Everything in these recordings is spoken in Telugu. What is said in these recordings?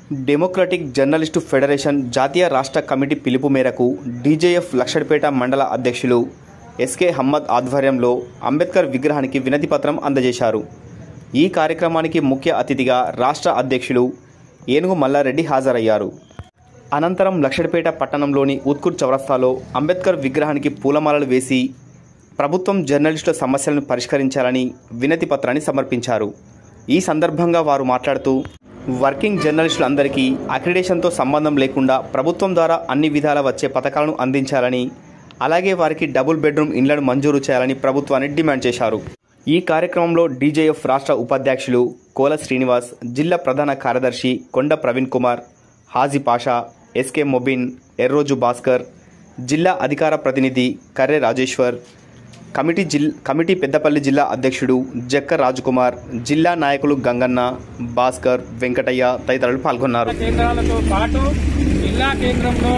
డెమోక్రటిక్ జర్నలిస్టు ఫెడరేషన్ జాతీయ రాష్ట్ర కమిటీ పిలుపు మేరకు డీజేఎఫ్ లక్షడిపేట మండల అధ్యక్షులు ఎస్కే హమ్మద్ ఆధ్వర్యంలో అంబేద్కర్ విగ్రహానికి వినతి పత్రం అందజేశారు ఈ కార్యక్రమానికి ముఖ్య అతిథిగా రాష్ట్ర అధ్యక్షులు ఏనుగు మల్లారెడ్డి హాజరయ్యారు అనంతరం లక్షడిపేట పట్టణంలోని ఉత్కూర్ చౌరస్తాలో అంబేద్కర్ విగ్రహానికి పూలమాలలు వేసి ప్రభుత్వం జర్నలిస్టుల సమస్యలను పరిష్కరించాలని వినతి పత్రాన్ని సమర్పించారు ఈ సందర్భంగా వారు మాట్లాడుతూ వర్కింగ్ జర్నలిస్టులందరికీ అక్రిడేషన్తో సంబంధం లేకుండా ప్రభుత్వం ద్వారా అన్ని విధాల వచ్చే పథకాలను అందించాలని అలాగే వారికి డబుల్ బెడ్రూమ్ ఇండ్లను మంజూరు చేయాలని ప్రభుత్వాన్ని డిమాండ్ చేశారు ఈ కార్యక్రమంలో డీజేఎఫ్ రాష్ట్ర ఉపాధ్యక్షులు కోల శ్రీనివాస్ జిల్లా ప్రధాన కార్యదర్శి కొండ ప్రవీణ్ కుమార్ హాజీ పాషా ఎస్కే మొబిన్ ఎర్రోజు భాస్కర్ జిల్లా అధికార ప్రతినిధి కర్రె రాజేశ్వర్ కమిటీ జిల్ కమిటీ పెద్దపల్లి జిల్లా అధ్యక్షుడు జక్క రాజకుమార్ జిల్లా నాయకులు గంగన్న భాస్కర్ వెంకటయ్య తదితరులు పాల్గొన్నారు కేంద్రాలతో పాటు జిల్లా కేంద్రంలో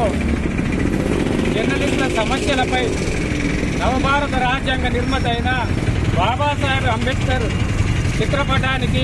జర్నలిస్టుల సమస్యలపై నవభారత రాజ్యాంగ నిర్మాత అయిన బాబాసాహెబ్ అంబేద్కర్ చిత్రపటానికి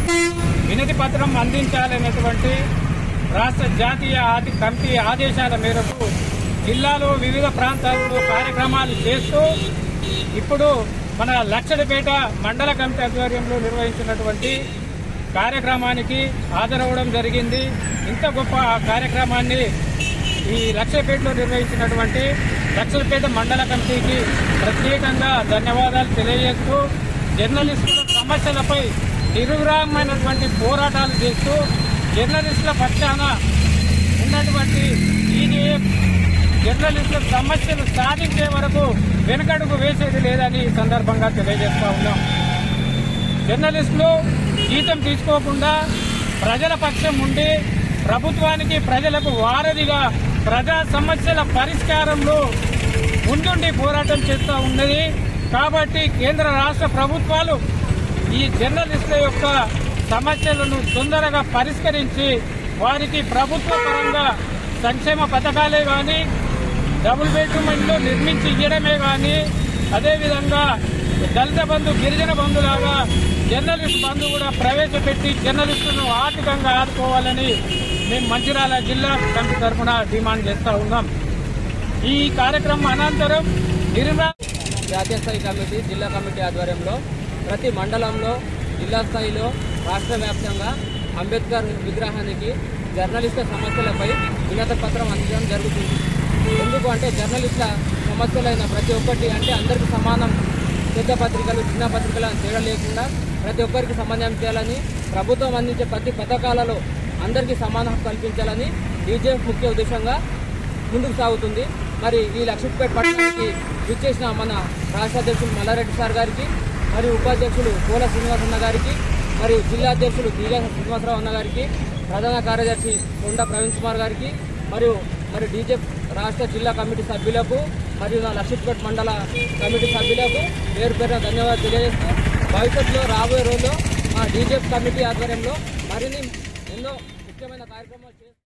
వినతి పత్రం అందించాలనేటువంటి రాష్ట్ర జాతీయ ఆది కమిటీ ఆదేశాల మేరకు జిల్లాలో వివిధ ప్రాంతాల్లో కార్యక్రమాలు చేస్తూ ఇప్పుడు మన లక్షడిపేట మండల కమిటీ ఆధ్వర్యంలో నిర్వహించినటువంటి కార్యక్రమానికి హాజరవడం జరిగింది ఇంత గొప్ప కార్యక్రమాన్ని ఈ లక్షపేటలో నిర్వహించినటువంటి లక్షపేట మండల కమిటీకి ప్రత్యేకంగా ధన్యవాదాలు తెలియజేస్తూ జర్నలిస్టుల సమస్యలపై నిర్విరామమైనటువంటి పోరాటాలు చేస్తూ జర్నలిస్టుల పక్షాన ఉన్నటువంటి ఈడీఎఫ్ జర్నలిస్టుల సమస్యలు సాధించే వరకు వెనుకడుగు వేసేది లేదని ఈ సందర్భంగా తెలియజేస్తా ఉన్నాం జర్నలిస్టులు జీతం తీసుకోకుండా ప్రజల పక్షం ఉండి ప్రభుత్వానికి ప్రజలకు వారధిగా ప్రజా సమస్యల పరిష్కారంలో ముందుండి పోరాటం చేస్తూ ఉన్నది కాబట్టి కేంద్ర రాష్ట్ర ప్రభుత్వాలు ఈ జర్నలిస్టుల యొక్క సమస్యలను తొందరగా పరిష్కరించి వారికి ప్రభుత్వ పరంగా సంక్షేమ పథకాలే కానీ డబుల్ బెడ్రూమ్ ఇల్లు నిర్మించి ఇవ్వడమే కానీ అదేవిధంగా దళిత బంధు గిరిజన బంధులాగా జర్నలిస్ట్ బంధు కూడా ప్రవేశపెట్టి జర్నలిస్టులను ఆర్థికంగా ఆదుకోవాలని మేము మంచిర్యాల జిల్లా కమిటీ తరఫున డిమాండ్ చేస్తా ఉన్నాం ఈ కార్యక్రమం అనంతరం నిర్మా జాతీయ స్థాయి కమిటీ జిల్లా కమిటీ ఆధ్వర్యంలో ప్రతి మండలంలో జిల్లా స్థాయిలో రాష్ట్ర వ్యాప్తంగా అంబేద్కర్ విగ్రహానికి జర్నలిస్టుల సమస్యలపై వినత పత్రం అందించడం జరుగుతుంది ఎందుకు అంటే జర్నలిస్టుల సమస్యలైన ప్రతి ఒక్కటి అంటే అందరికీ సమానం పెద్ద పత్రికలు చిన్న పత్రికలు అని తేడా లేకుండా ప్రతి ఒక్కరికి సమన్వయం చేయాలని ప్రభుత్వం అందించే ప్రతి పథకాలలో అందరికీ సమాన హక్కు కల్పించాలని డీజేఎఫ్ ముఖ్య ఉద్దేశంగా ముందుకు సాగుతుంది మరి ఈ లక్ష్మీపేట పట్టణానికి విచ్చేసిన మన రాష్ట్ర అధ్యక్షులు మల్లారెడ్డి సార్ గారికి మరియు ఉపాధ్యక్షులు కోల శ్రీనివాస్ అన్న గారికి మరియు జిల్లా అధ్యక్షులు దిగా శ్రీనివాసరావు అన్న గారికి ప్రధాన కార్యదర్శి కొండ ప్రవీణ్ కుమార్ గారికి మరియు మరి డీజే రాష్ట్ర జిల్లా కమిటీ సభ్యులకు మరియు నా లక్ష్మీపేట మండల కమిటీ సభ్యులకు పేరు పేరున ధన్యవాదాలు తెలియజేస్తూ భవిష్యత్తులో రాబోయే రోజుల్లో మా డీజే కమిటీ ఆధ్వర్యంలో మరిన్ని ఎన్నో ముఖ్యమైన కార్యక్రమాలు